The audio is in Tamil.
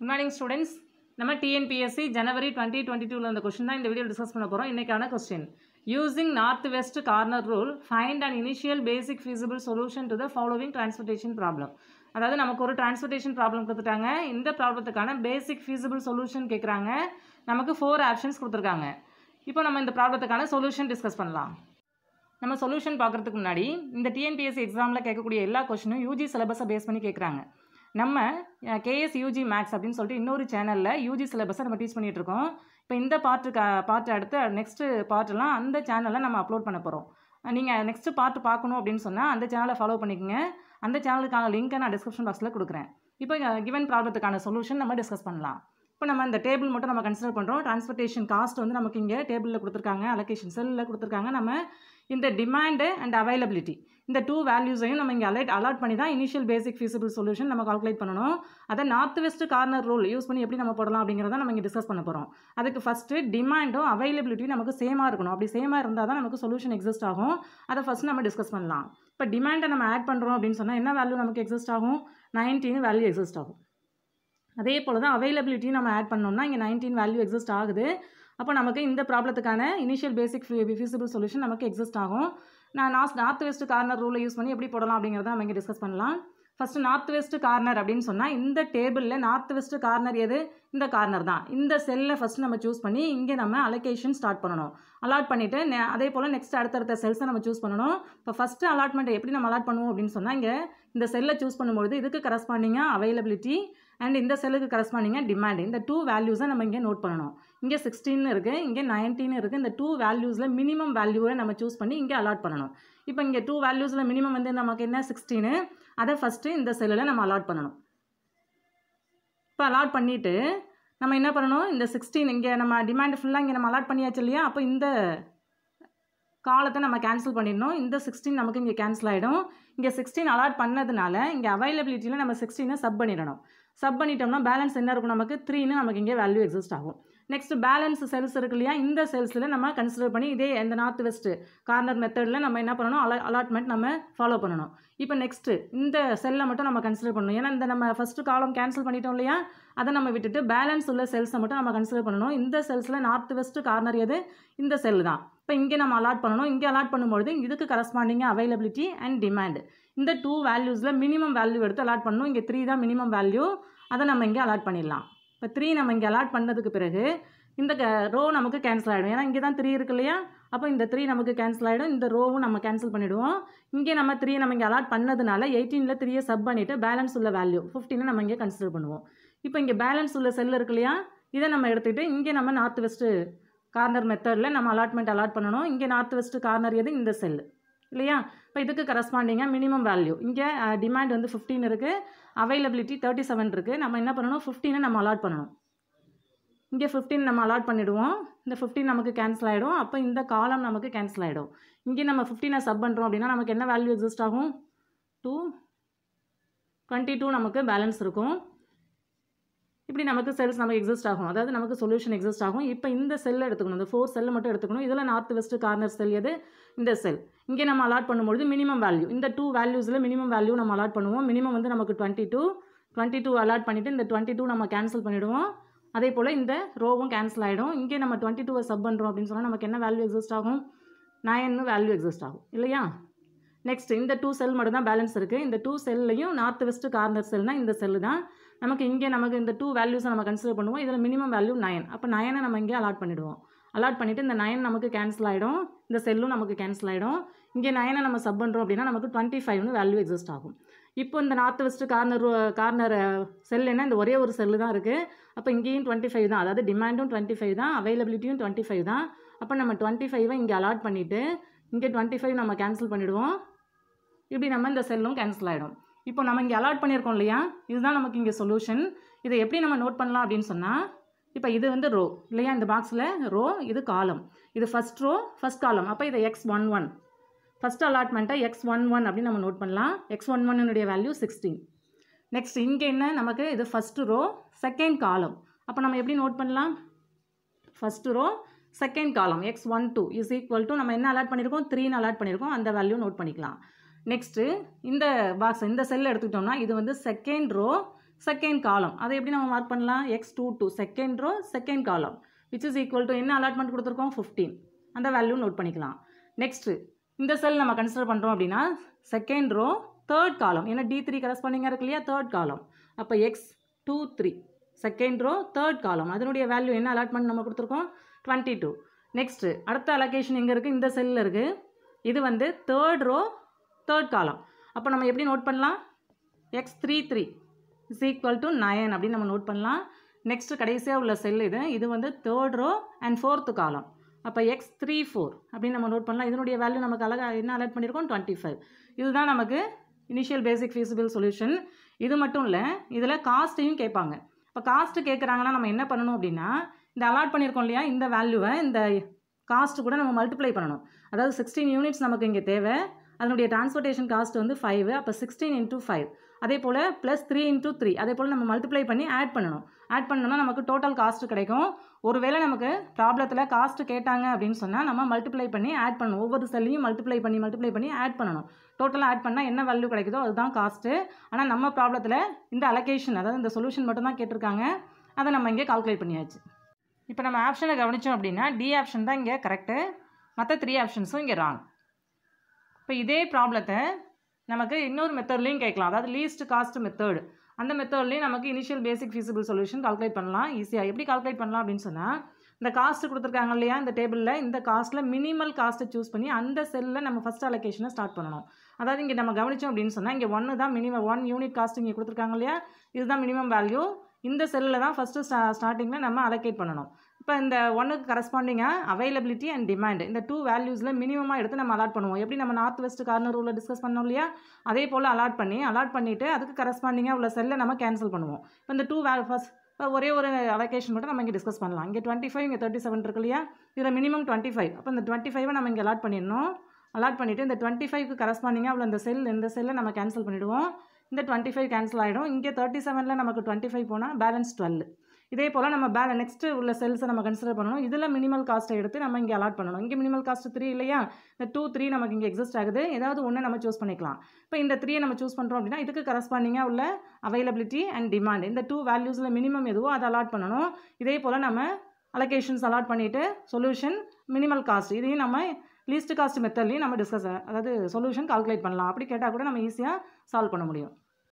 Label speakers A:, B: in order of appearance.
A: குட் மார்னிங் ஸ்டூடெண்ட்ஸ் நம்ம டிஎன்பிஎஸ்சி ஜனவரி டுவெண்ட்டி டுவெண்ட்டி டூவில் இந்த கொஸ்டின் தான் இந்த வீடியோ டிஸ்கஸ் பண்ண போகிறோம் இன்றைக்கான question using north west corner rule find and initial basic feasible solution to the following transportation problem அதாவது நமக்கு ஒரு டிரான்ஸ்போர்ட்டேஷன் ப்ராப்ளம் கொடுத்துட்டாங்க இந்த ப்ராப்ளத்துக்கான பேசிக் feasible சொல்யூஷன் கேட்குறாங்க நமக்கு ஃபோர் ஆப்ஷன்ஸ் கொடுத்துருக்காங்க இப்போ நம்ம இந்த ப்ராப்ளத்துக்கான சொல்யூஷன் டிஸ்கஸ் பண்ணலாம் நம்ம சொல்யூஷன் பார்க்குறதுக்கு முன்னாடி இந்த டிஎன்பிஎஸ்சி எக்ஸாமில் கேட்கக்கூடிய எல்லா கொஷினும் யூஜி சிலபஸை பேஸ் பண்ணி கேட்குறாங்க நம்ம கேஎஸ் யூஜி மேக்ஸ் அப்படின்னு சொல்லிட்டு இன்னொரு சேனலில் யூஜி சிலபஸை நம்ம டீச் பண்ணிகிட்டு இருக்கோம் இப்போ இந்த பார்ட்டுக்கு பார்ட் அடுத்து நெக்ஸ்ட்டு பார்ட்டெல்லாம் அந்த சேனலில் நம்ம அப்லோட் பண்ண போகிறோம் நீங்கள் நெக்ஸ்ட்டு பார்ட் பார்க்கணும் அப்படின்னு சொன்னால் அந்த சேனலை ஃபாலோ பண்ணிக்கோங்க அந்த சேனலுக்கான லிங்க்கை நான் டிஸ்கிரிப்ஷன் பாக்ஸில் கொடுக்குறேன் இப்போ கிவன் ப்ராப்ளத்துக்கான சொல்யூஷன் நம்ம டிஸ்கஸ் பண்ணலாம் இப்போ நம்ம இந்த டேபிள் மட்டும் நம்ம கன்சிடர் பண்ணுறோம் டிரான்ஸ்போர்ட்டேஷன் காஸ்ட் வந்து நமக்கு இங்கே டேபிளில் கொடுத்துருக்காங்க அலோகேஷன் செல்லில் கொடுத்துருக்காங்க நம்ம இந்த டிமாண்டு அண்ட் அவைலபிலிட்டி இந்த டூ வேல்யூஸையும் நம்ம இங்கே அலைட் அலாட் பண்ணி தான் இனிஷியல் பேசிக் feasible சொல்யூஷன் நம்ம கால்குலேட் பண்ணணும் அதை north west corner rule use பண்ணி எப்படி நம்ம போடலாம் அப்படிங்கிறத நம்ம இங்கே டிஸ்கஸ் பண்ண போகிறோம் அதுக்கு ஃபஸ்ட்டு டிமாண்டும் அவைலபிலிட்டியும் நமக்கு சேமாக இருக்கணும் அப்படி சேமாக இருந்தால் தான் நமக்கு சொல்யூஷன் எக்ஸிஸ்ட் ஆகும் அதை ஃபஸ்ட் நம்ம டிஸ்கஸ் பண்ணலாம் இப்போ டிமாண்டை நம்ம ஆட் பண்ணுறோம் அப்படின்னு சொன்னால் என்ன வேல்யூ நமக்கு எக்ஸிஸ்ட் ஆகும் நைன்டீன் வேல்யூ எக்ஸிஸ்ட் ஆகும் அதே போல் தான் அவைலபிலிட்டியும் நம்ம ஆட் பண்ணோம்னா இங்கே நைன்டீன் வேல்யூ எக்ஸிஸ்ட் ஆகுது அப்போ நமக்கு இந்த ப்ராப்ளத்துக்கான இனிஷியல் பேசிக் feasible சொல்யூஷன் நமக்கு எக்ஸிஸ்ட் ஆகும் நான் நாஸ் நார்த் வெஸ்ட் கார்னர் ரூலை யூஸ் பண்ணி எப்படி போடலாம் அப்படிங்கிறத நம்ம இங்கே டிஸ்கஸ் பண்ணலாம் ஃபஸ்ட்டு நார்த் வெஸ்ட் கார்னர் அப்படின்னு சொன்னால் இந்த டேபிளில் நார்த் வெஸ்ட் கார்னர் எது இந்த கார்னர் தான் இந்த செல்லை ஃபஸ்ட்டு நம்ம சூஸ் பண்ணி இங்கே நம்ம அலோகேஷன் ஸ்டார்ட் பண்ணணும் அலாட் பண்ணிவிட்டு அதே போல் நெக்ஸ்ட் அடுத்தடுத்த செல்ஸை நம்ம சூஸ் பண்ணணும் இப்போ ஃபஸ்ட்டு அலாட்மெண்ட்டை எப்படி நம்ம அலாட் பண்ணுவோம் அப்படின்னு சொன்னால் இங்கே இந்த செல்லை சூஸ் பண்ணும்பொழுது இதுக்கு கரஸ்பாண்டிங்காக அவைலபிலிட்டி அண்ட் இந்த செல்லுக்கு கரஸ்பாண்டிங்காக டிமாண்ட் இந்த டூ வேல்யூஸை நம்ம இங்கே நோட் பண்ணணும் இங்கே சிக்ஸ்டீன் இருக்குது இங்கே நைன்டீன் இருக்குது இந்த டூ வேல்யூஸில் மினிமம் வேல்யூவை நம்ம சூஸ் பண்ணி இங்கே அலாட் பண்ணணும் இப்போ இங்கே டூ வேல்யூஸில் மினிமம் வந்து நமக்கு என்ன சிக்ஸ்டீனு அதை ஃபஸ்ட்டு இந்த செல்லில் நம்ம அலாட் பண்ணணும் இப்போ அலாட் பண்ணிவிட்டு நம்ம என்ன பண்ணணும் இந்த சிக்ஸ்டீன் இங்கே நம்ம டிமாண்ட் ஃபுல்லாக இங்கே நம்ம அலாட் பண்ணியாச்சு இல்லையா அப்போ இந்த காலத்தை நம்ம கேன்சல் பண்ணிடணும் இந்த சிக்ஸ்டீன் நமக்கு இங்கே கேன்சல் ஆகிடும் இங்கே சிக்ஸ்டீன் அலாட் பண்ணதுனால இங்கே அவைலபிலிட்டியில் நம்ம சிக்ஸ்டீனை சப் பண்ணிடணும் சப் பண்ணிட்டோம்னா பேலன்ஸ் என்ன இருக்கும் நமக்கு த்ரீன்னு நமக்கு இங்கே வேல்யூ எக்ஸிஸ்ட் ஆகும் நெக்ஸ்ட் பேலன்ஸ் செல்ஸ் இருக்கு இல்லையா இந்த செல்ஸில் நம்ம கன்சிடர் பண்ணி இதே இந்த நார்த் வெஸ்ட் கார்னர் மெத்தடில் நம்ம என்ன பண்ணணும் அலா அலாட்மெண்ட் நம்ம ஃபாலோ பண்ணணும் இப்போ நெக்ஸ்ட்டு இந்த செல்லை மட்டும் நம்ம கன்சிடர் பண்ணணும் ஏன்னா இந்த நம்ம ஃபஸ்ட்டு காலம் கேன்சல் பண்ணிட்டோம் இல்லையா அதை நம்ம விட்டுட்டு பேலன்ஸ் உள்ள செல்ஸை மட்டும் நம்ம கன்சிடர் பண்ணணும் இந்த செல்ஸில் நார்த் வெஸ்ட் கார்னர் எது இந்த செல் தான் இப்போ இங்கே நம்ம அலாட் பண்ணணும் இங்கே அலாட் பண்ணும்பொழுது இதுக்கு கரஸ்பாண்டிங்காக அவைலபிலிட்டி அண்ட் டிமாண்ட் இந்த டூ வேல்யூஸில் மினிமம் வேல்யூ எடுத்து அலாட் பண்ணணும் இங்கே த்ரீ தான் மினிமம் வேல்யூ அதை நம்ம இங்கே அலாட் பண்ணிடலாம் இப்போ த்ரீ நம்ம இங்கே அலாட் பண்ணதுக்கு பிறகு இந்த ரோ நமக்கு கேன்சல் ஆகிடும் ஏன்னா இங்கே தான் த்ரீ இருக்கு இல்லையா அப்போ இந்த த்ரீ நமக்கு கேன்சல் ஆகிடும் இந்த ரோவும் நம்ம கேன்சல் பண்ணிவிடுவோம் இங்கே நம்ம த்ரீ நம்ம இங்கே அலாட் பண்ணதுனால எயிட்டீனில் த்ரீயை சப் பண்ணிவிட்டு பேலன்ஸ் உள்ள வேல்யூ ஃபிஃப்டீனை நம்ம இங்கே கன்சிடர் பண்ணுவோம் இப்போ இங்கே பேலன்ஸ் உள்ள செல் இருக்கு இல்லையா இதை நம்ம எடுத்துகிட்டு இங்கே நம்ம நார்த் வெஸ்ட்டு கார்னர் மெத்தடில் நம்ம அலாட்மெண்ட் அலாட் பண்ணணும் இங்கே நார்த் வெஸ்ட் கார்னர் எது இந்த செல் இல்லையா இப்போ இதுக்கு கரஸ்பாண்டிங்காக மினிமம் வேல்யூ இங்கே டிமாண்ட் வந்து ஃபிஃப்டீன் இருக்குது அவைலபிலிட்டி தேர்ட்டி செவன் இருக்குது நம்ம என்ன பண்ணணும் ஃபிஃப்டீனை நம்ம அலாட் பண்ணணும் இங்கே ஃபிஃப்டீன் நம்ம அலாட் பண்ணிவிடுவோம் இந்த ஃபிஃப்டீன் நமக்கு கேன்சல் ஆகிடும் அப்போ இந்த காலம் நமக்கு கேன்சல் ஆகிடும் இங்கே நம்ம ஃபிஃப்டீனை சப் பண்ணுறோம் அப்படின்னா நமக்கு என்ன வேல்யூ எக்ஸிஸ்ட் ஆகும் டூ டுவெண்ட்டி டூ நமக்கு பேலன்ஸ் இருக்கும் இப்படி நமக்கு செல்ஸ் நமக்கு எக்ஸிஸ்ட் ஆகும் அதாவது நமக்கு சொல்யூஷன் எக்ஸிஸ்ட் ஆகும் இப்போ இந்த செல்லை எடுத்துக்கணும் இந்த ஃபோர் செல்லை மட்டும் எடுத்துக்கணும் இதில் நார்த் வெஸ்ட் கார்னர் செல் எது இந்த செல் இங்கே நம்ம அலாட் பண்ணும்பொழுது மினிமம் வேல்யூ இந்த டூ வேல்யூஸில் மினிமம் வேல்யூ நம்ம அலாட் பண்ணுவோம் மினிமம் வந்து நமக்கு twenty two twenty two allot பண்ணிவிட்டு இந்த டுவெண்ட்டி டூ நம்ம கேன்சல் பண்ணிவிடுவோம் அதே போல் இந்த ரோவும் கேன்சல் ஆகிடும் இங்கே நம்ம டுவெண்ட்டி டூவை சப் பண்ணுறோம் அப்படின்னு சொன்னால் நமக்கு என்ன வேல்யூ எக்ஸிஸ்ட் ஆகும் நைன்னு வேல்யூ எக்ஸிஸ்ட் ஆகும் இல்லையா நெக்ஸ்ட் இந்த டூ செல் மட்டும் தான் பேலன்ஸ் இருக்குது இந்த டூ செல்லையும் நார்த் வெஸ்ட் கார்னர் செல்னால் இந்த செல்லு தான் நமக்கு இங்கே நமக்கு இந்த டூ வேல்யூஸை நம்ம கன்சிடர் பண்ணுவோம் இதில் மினிமம் வேல்யூ நயன் அப்போ நயனை நம்ம இங்கே அலாட் பண்ணிவிடுவோம் அலாட் பண்ணிவிட்டு இந்த நயன் நமக்கு கேன்சல் ஆகிடும் இந்த செல்லும் நமக்கு கேன்சல் ஆகிடும் இங்கே நயனை நம்ம சப் பண்ணுறோம் அப்படின்னா நமக்கு டுவெண்ட்டி ஃபைவ்னு வேல்யூ எக்ஸிஸ்ட் ஆகும் இப்போ இந்த north west corner corner cell என்ன இந்த ஒரே ஒரு செல்லு தான் இருக்குது அப்போ இங்கேயும் டுவெண்ட்டி ஃபைவ் தான் அதாவது டிமாண்டும் டுவெண்ட்டி ஃபைவ் தான் அவைலபிலிட்டியும் டுவெண்ட்டி ஃபைவ் தான் அப்போ நம்ம டுவெண்ட்டி ஃபைவை இங்கே அலாட் பண்ணிவிட்டு இங்கே டுவெண்ட்டி ஃபைவ் நம்ம கேன்சல் பண்ணிவிடுவோம் இப்படி நம்ம இந்த செல்லும் கேன்சல் ஆகிடும் இப்போ நம்ம இங்கே அலாட் பண்ணியிருக்கோம் இல்லையா இதுதான் நமக்கு இங்கே சொல்யூஷன் இதை எப்படி நம்ம நோட் பண்ணலாம் அப்படின்னு சொன்னால் இப்போ இது வந்து ரோ இல்லையா இந்த பாக்ஸில் ரோ இது காலம் இது ஃபஸ்ட் ரோ ஃபஸ்ட் காலம் அப்போ இதை எக்ஸ் ஒன் ஒன் ஃபஸ்ட் அலாட்மெண்ட்டை எக்ஸ் ஒன் ஒன் அப்படின்னு நம்ம நோட் பண்ணலாம் எக்ஸ் ஒன் ஒன்னுடைய வேல்யூ சிக்ஸ்டீன் நெக்ஸ்ட் இங்கே என்ன நமக்கு இது ஃபஸ்ட்டு ரோ செகண்ட் காலம் அப்போ நம்ம எப்படி நோட் பண்ணலாம் first row second column X one two is equal to நம்ம என்ன அலாட் பண்ணியிருக்கோம் த்ரீன்னு அலாட் பண்ணியிருக்கோம் அந்த வேல்யூ நோட் பண்ணிக்கலாம் நெக்ஸ்ட்டு இந்த பாக்ஸ் இந்த செல் எடுத்துக்கிட்டோம்னா இது வந்து செகண்ட் ரோ செகண்ட் காலம் அதை எப்படி நம்ம மார்க் பண்ணலாம் X two two second row second column which is equal to என்ன அலாட்மெண்ட் கொடுத்துருக்கோம் ஃபிஃப்டீன் அந்த வேல்யூ நோட் பண்ணிக்கலாம் நெக்ஸ்ட்டு இந்த செல் நம்ம கன்சிடர் பண்ணுறோம் அப்படின்னா செகண்ட் ரோ தேர்ட் காலம் ஏன்னா டி த்ரீ கரஸ்பாண்டிங்காக இருக்கு இல்லையா தேர்ட் காலம் அப்போ X two three second row third column அதனுடைய வேல்யூ என்ன அலாட்மெண்ட் நம்ம கொடுத்துருக்கோம் டுவெண்ட்டி டூ நெக்ஸ்ட்டு அடுத்த அலோகேஷன் எங்கே இருக்குது இந்த செல்லில் இருக்குது இது வந்து தேர்ட் ரோ தேர்ட் காலம் அப்போ நம்ம எப்படி நோட் பண்ணலாம் X three three is equal to nine அப்படின்னு நம்ம நோட் பண்ணலாம் நெக்ஸ்ட் கடைசியாக உள்ள செல் இது இது வந்து தேர்ட் ரோ அண்ட் ஃபோர்த்து காலம் அப்போ எக்ஸ் த்ரீ ஃபோர் அப்படின்னு நம்ம நோட் பண்ணலாம் இதனுடைய வேல்யூ நமக்கு அழகாக என்ன அலர்ட் பண்ணியிருக்கோம் டுவெண்ட்டி ஃபைவ் இதுதான் நமக்கு இனிஷியல் பேசிக் ஃபீஸிபிள் சொல்யூஷன் இது மட்டும் இல்லை இதில் காஸ்ட்டையும் கேட்பாங்க இப்போ காஸ்ட்டு கேட்குறாங்கன்னா நம்ம என்ன பண்ணணும் அப்படின்னா இந்த அலாட் பண்ணியிருக்கோம் இல்லையா இந்த வேல்யூவை இந்த காஸ்ட்டு கூட நம்ம மல்டிப்ளை பண்ணணும் அதாவது சிக்ஸ்டீன் யூனிட்ஸ் நமக்கு இங்கே தேவை அதனுடைய டிரான்ஸ்போர்ட்டேஷன் காஸ்ட் வந்து ஃபைவ் அப்போ சிக்ஸ்டீன் இன்ட்டு ஃபைவ் அதே போல் ப்ளஸ் த்ரீ இன்ட்டு த்ரீ அதே போல் நம்ம மல்டிப்ளை பண்ணி ஆட் பண்ணணும் ஆட் பண்ணோம்னா நமக்கு டோட்டல் காஸ்ட் கிடைக்கும் ஒருவேளை நமக்கு ப்ராப்ளத்தில் காஸ்ட் கேட்டாங்க அப்படின்னு சொன்னால் நம்ம மல்டிப்ளை பண்ணி ஆட் பண்ணணும் ஒவ்வொரு செல்லையும் மல்டிப்ளை பண்ணி மல்டிப்ளை பண்ணி ஆட் பண்ணணும் டோட்டலாக ஆட் பண்ணால் என்ன வேல்யூ கிடைக்குதோ அதுதான் காஸ்ட்டு ஆனால் நம்ம ப்ராப்ளத்தில் இந்த அலோகேஷன் அதாவது இந்த சொல்யூஷன் மட்டும் தான் கேட்டிருக்காங்க அதை நம்ம இங்கே கால்குலேட் பண்ணியாச்சு இப்போ நம்ம ஆப்ஷனை கவனித்தோம் அப்படின்னா டி ஆப்ஷன் தான் இங்கே கரெக்டு மற்ற த்ரீ ஆப்ஷன்ஸும் இங்கே ராங் இப்போ இதே ப்ராப்ளத்தை நமக்கு இன்னொரு மெத்தட்லேயும் கேட்கலாம் அதாவது லீஸ்ட் காஸ்ட் மெத்தட் அந்த மெத்தட்லேயும் நமக்கு initial basic feasible solution calculate பண்ணலாம் ஈஸியாக எப்படி கால்குலேட் பண்ணலாம் அப்படின்னு சொன்னால் இந்த காஸ்ட் கொடுத்துருக்காங்க இல்லையா இந்த டேபிளில் இந்த காஸ்ட்டில் மினிமல் காஸ்ட்டை சூஸ் பண்ணி அந்த செல்லில் நம்ம ஃபஸ்ட் அலோகேஷனை ஸ்டார்ட் பண்ணணும் அதாவது இங்கே நம்ம கவனித்தோம் அப்படின்னு சொன்னால் இங்கே ஒன்று தான் மினிமம் ஒன் யூனிட் காஸ்ட் இங்கே கொடுத்துருக்காங்க இல்லையா இதுதான் மினிமம் வேல்யூ இந்த செல்லில் தான் ஃபஸ்ட்டு ஸ்டா ஸ்டார்டிங்கில் நம்ம அலோகேட் பண்ணணும் இப்போ இந்த ஒன்றுக்கு கரஸ்பாண்டிங்காக அவைலபிலிட்டி அண்ட் டிமாண்ட் இந்த டூ வேல்யூஸில் மினிமமாக எடுத்து நம்ம அலாட் பண்ணுவோம் எப்படி நம்ம நார்த் வெஸ்ட் கார்னர் ரூலில் டிஸ்கஸ் பண்ணோம் இல்லையா அதே போல் அலாட் பண்ணி அலாட் பண்ணிவிட்டு அதுக்கு கரஸ்பாண்டிங்காக உள்ள செல்லை நம்ம கேன்சல் பண்ணுவோம் இப்போ இந்த டூ வே ஃபஸ்ட் ஒரே ஒரு அலோகேஷன் மட்டும் நம்ம இங்கே டிஸ்கஸ் பண்ணலாம் இங்கே டுவெண்ட்டி ஃபைவ் இங்கே தேர்ட்டி செவன் இருக்கு இல்லையா இதில் மினிமம் டுவெண்ட்டி ஃபைவ் அப்போ இந்த டுவெண்ட்டி ஃபைவை நம்ம இங்கே அலாட் பண்ணிடணும் அலாட் பண்ணிவிட்டு இந்த டுவெண்ட்டி ஃபைவ்க்கு கரஸ்பாண்டிங்காக உள்ள இந்த செல் இந்த செல்லை நம்ம கேன்சல் பண்ணிவிடுவோம் இந்த டுவெண்ட்டி ஃபைவ் கேன்சல் ஆகிடும் இங்கே தேர்ட்டி செவனில் நமக்கு டுவெண்ட்டி ஃபைவ் போனால் பேலன்ஸ் டுவெல் இதே போல் நம்ம பேல நெக்ஸ்ட்டு உள்ள செல்ஸை நம்ம கன்சிடர் பண்ணணும் இதில் மினிமல் காஸ்ட்டை எடுத்து நம்ம இங்கே அலாட் பண்ணணும் இங்கே மினிமல் காஸ்ட் த்ரீ இல்லையா இந்த டூ த்ரீ நமக்கு இங்கே எக்ஸிஸ்ட் ஆகுது ஏதாவது ஒன்று நம்ம சூஸ் பண்ணிக்கலாம் இப்போ இந்த த்ரீயை நம்ம சூஸ் பண்ணுறோம் அப்படின்னா இதுக்கு கரஸ்பாண்டிங்காக உள்ள அவைலபிலிட்டி அண்ட் டிமாண்ட் இந்த டூ வேல்யூஸில் மினிமம் எதுவோ அதை அலாட் பண்ணணும் இதே போல் நம்ம அலோகேஷன்ஸ் அலாட் பண்ணிவிட்டு சொல்யூஷன் மினிமல் காஸ்ட் இதையும் நம்ம லீஸ்ட் காஸ்ட் மெத்தட்லையும் நம்ம டிஸ்கஸ் அதாவது சொல்யூஷன் கால்குலேட் பண்ணலாம் அப்படி கேட்டால் கூட நம்ம ஈஸியாக சால்வ் பண்ண முடியும்